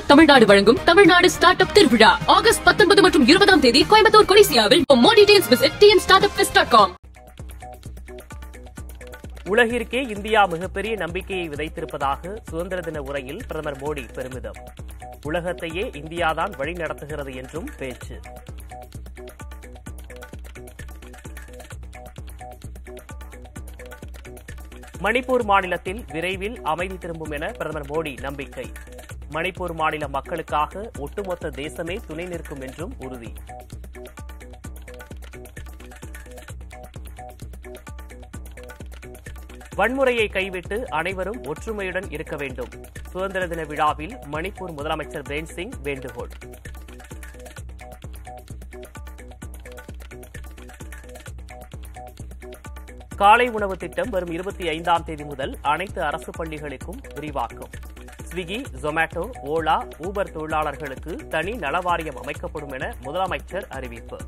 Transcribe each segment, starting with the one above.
தமிழ்நாடு வழங்கும் Tamil Nadu start up திருவிழா August பத்தொன்பது மற்றும் இருபதாம் தேதி கோயம்புத்தூர் கொடிசியாவில் more details visit TN start up dot com உலகிற்கே இந்தியா மிகப்பெரிய நம்பிக்கையை விதைத்திருப்பதாக சுதந்திர தின உரையில் பிரதமர் மோடி பெருமிதம் உலகத்தையே இந்தியாதான் வழி நடத்துகிறது என்றும் பேச்சு மணிப்பூர் மாநிலத்தில் விரைவில் அமைதி திரும்பும் என பிரதமர் மோடி நம்பிக்கை மணிப்பூர் மாநில மக்களுக்காக ஒட்டுமொத்த தேசமே துணை நிற்கும் என்றும் உறுதி வன்முறையை கைவிட்டு அனைவரும் ஒற்றுமையுடன் இருக்க வேண்டும் சுதந்திர தின விழாவில் மணிப்பூர் முதலமைச்சர் பிரேன் சிங் வேண்டுகோள் காலை உணவு திட்டம் வரும் இருபத்தி ஐந்தாம் தேதி முதல் அனைத்து அரசு பள்ளிகளுக்கும் விரிவாக்கம் ஸ்விக்கி ஜொமேட்டோ ஓலா ஊபர் தொழிலாளர்களுக்கு தனி நலவாரியம் அமைக்கப்படும் என முதலமைச்சர் அறிவிப்பு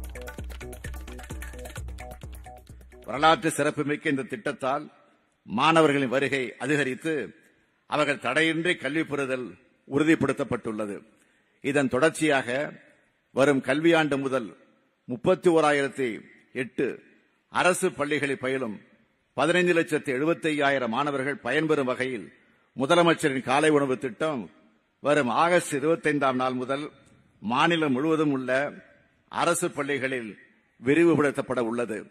வரலாற்று சிறப்புமிக்க இந்த திட்டத்தால் மாணவர்களின் வருகை அதிகரித்து அவர்கள் தடையின்றி கல்வி பெறுதல் உறுதிப்படுத்தப்பட்டுள்ளது இதன் தொடர்ச்சியாக வரும் கல்வியாண்டு முதல் முப்பத்தி ஓராயிரத்தி எட்டு அரசு பள்ளிகளில் பயிலும் பதினைந்து லட்சத்து எழுபத்தி ஐயாயிரம் மாணவர்கள் பயன்பெறும் வகையில் முதலமைச்சரின் காலை உணவு திட்டம் வரும் ஆகஸ்ட் இருபத்தைந்தாம் நாள் முதல் மாநிலம் முழுவதும் உள்ள அரசு பள்ளிகளில் விரிவுபடுத்தப்பட உள்ளது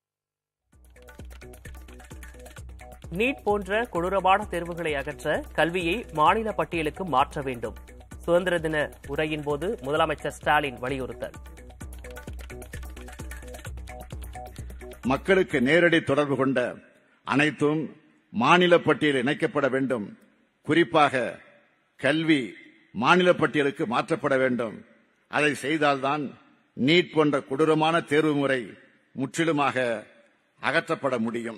நீட் போன்ற கொடூரமான தேர்வுகளை அகற்ற கல்வியை மாநில பட்டியலுக்கு மாற்ற வேண்டும் சுதந்திர தின உரையின் போது முதலமைச்சர் ஸ்டாலின் வலியுறுத்தல் மக்களுக்கு நேரடி தொடர்பு கொண்ட அனைத்தும் மாநில பட்டியலில் இணைக்கப்பட வேண்டும் குறிப்பாக கல்வி மாநில பட்டியலுக்கு மாற்றப்பட வேண்டும் அதை செய்தால்தான் நீட் போன்ற கொடூரமான தேர்வு முறை முற்றிலுமாக அகற்றப்பட முடியும்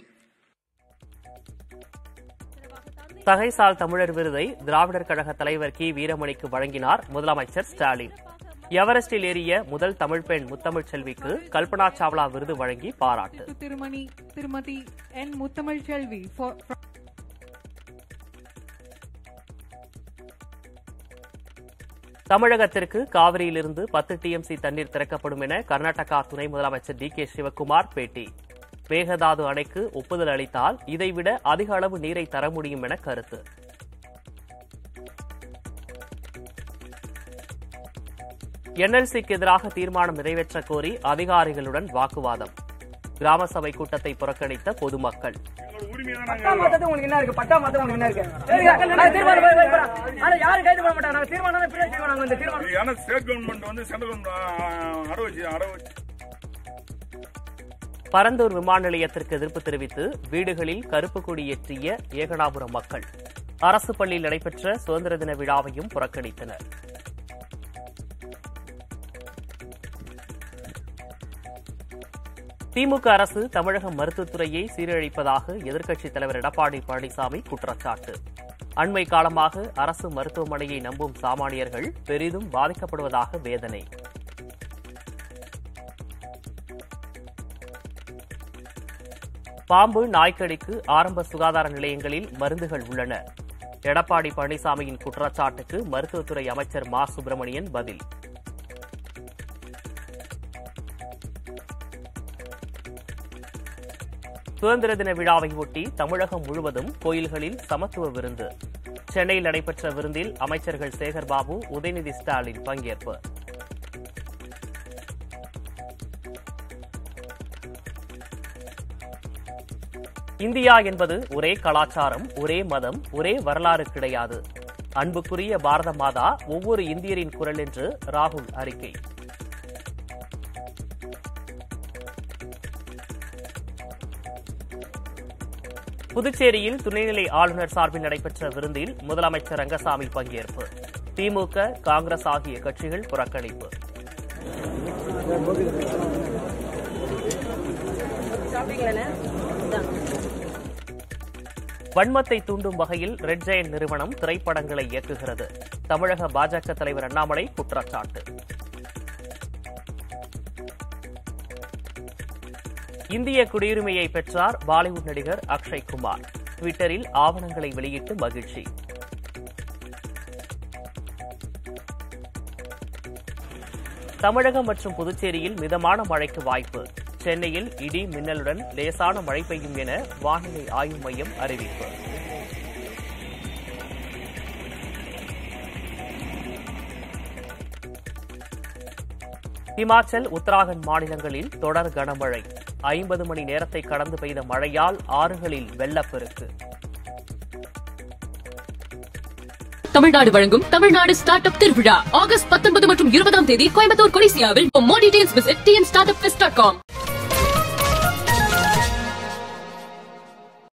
தகைசால் தமிழர் விருதை திராவிடர் கழக தலைவர் கி வீரமணிக்கு வழங்கினார் முதலமைச்சர் ஸ்டாலின் எவரெஸ்டில் ஏறிய முதல் தமிழ் பெண் முத்தமிழ் செல்விக்கு கல்பனா சாவ்லா விருது வழங்கி பாராட்டு to Tirumani, Tirumati N. Muttamal Shelvi for from தமிழகத்திற்கு காவிரியிலிருந்து பத்து டிஎம்சி தண்ணீர் திறக்கப்படும் என கர்நாடகா துணை முதலமைச்சர் டி கே சிவக்குமார் பேட்டி மேகதாது அணைக்கு ஒப்புதல் அளித்தால் இதைவிட அதிக அளவு நீரை தர முடியும் என கருத்து என்எல்சிக்கு எதிராக தீர்மானம் நிறைவேற்ற கோரி அதிகாரிகளுடன் வாக்குவாதம் கிராம சபை கூட்டத்தை புறக்கணித்த பொதுமக்கள் பட்டா மாத்தது உங்களுக்கு என்ன இருக்கு பட்டா மாத்தது உங்களுக்கு என்ன இருக்கு சரிங்க, நாங்க தீர்மானம் போய் போய் போறோம். ஆனா யாரும் கைது பண்ண மாட்டாங்க நாங்க தீர்மானம் தான் இப்படியே செய்வோம் நாங்க இந்த தீர்மானம் ஏன்னா ஸ்டேட் கவர்மெண்ட் வந்து சென்ட்ரல் கவர்மெண்ட் அடை வச்சு அடை வச்சு பரந்தூர் விமான நிலையத்திற்கு எதிர்ப்பு தெரிவித்து வீடுகளில் கருப்பு கொடி ஏற்றிய ஏகனாபுரம் மக்கள் அரசு பள்ளியில் நடைபெற்ற சுதந்திர தின விழாவையும் புறக்கணித்தனர் திமுக அரசு தமிழக மருத்துவத்துறையை சீரழிப்பதாக எதிர்க்கட்சித் தலைவர் எடப்பாடி பழனிசாமி குற்றச்சாட்டு அண்மை காலமாக அரசு மருத்துவமனையை நம்பும் சாமானியர்கள் பெரிதும் பாதிக்கப்படுவதாக வேதனை பாம்பு நாய்க்கடிக்கு ஆரம்ப சுகாதார நிலையங்களில் மருந்துகள் உள்ளன எடப்பாடி பழனிசாமியின் குற்றச்சாட்டுக்கு மருத்துவத்துறை அமைச்சர் மா சுப்பிரமணியன் பதில் சுதந்திர தின விழாவை ஒட்டி தமிழகம் முழுவதும் கோயில்களில் சமத்துவ விருந்து சென்னையில் நடைபெற்ற விருந்தில் அமைச்சர்கள் சேகர் பாபு உதயநிதி ஸ்டாலின் பங்கேற்பு இந்தியா என்பது ஒரே கலாச்சாரம் ஒரே மதம் ஒரே வரலாறு கிடையாது அன்புக்குரிய பாரத மாதா ஒவ்வொரு இந்தியரின் குரல் என்று ராகுல் அறிக்கை புதுச்சேரியில் துணைநிலை ஆளுநர் சார்பில் நடைபெற்ற விருந்தில் முதலமைச்சர் ரங்கசாமி பங்கேற்பு திமுக காங்கிரஸ் ஆகிய கட்சிகள் புறக்கணிப்பு வன்மத்தை தூண்டும் வகையில் ரெட் ஜெயண்ட் நிறுவனம் திரைப்படங்களை இயக்குகிறது தமிழக பாஜக தலைவர் அண்ணாமலை குற்றச்சாட்டு இந்திய குடியுரிமையை பெற்றார் பாலிவுட் நடிகர் அக்ஷய் குமார் ட்விட்டரில் ஆவணங்களை வெளியிட்டு மகிழ்ச்சி தமிழகம் மற்றும் புதுச்சேரியில் மிதமான மழைக்கு வாய்ப்பு சென்னையில் இடி மின்னலுடன் லேசான மழை பெய்யும் என வானிலை ஆய்வு மையம் அறிவிப்பு இமாச்சல் உத்தராகண்ட் மாநிலங்களில் தொடர் கனமழை ஐம்பது மணி நேரத்தை கடந்து பெய்த மழையால் ஆறுகளில் வெள்ளப்பெருக்கு தமிழ்நாடு வழங்கும் தமிழ்நாடு ஸ்டார்ட் அப் திருவிழா ஆகஸ்ட் பத்தொன்பது மற்றும் இருபதாம் தேதி கோயம்புத்தூர் கொடிசியாவில் more details visit TN start up dot com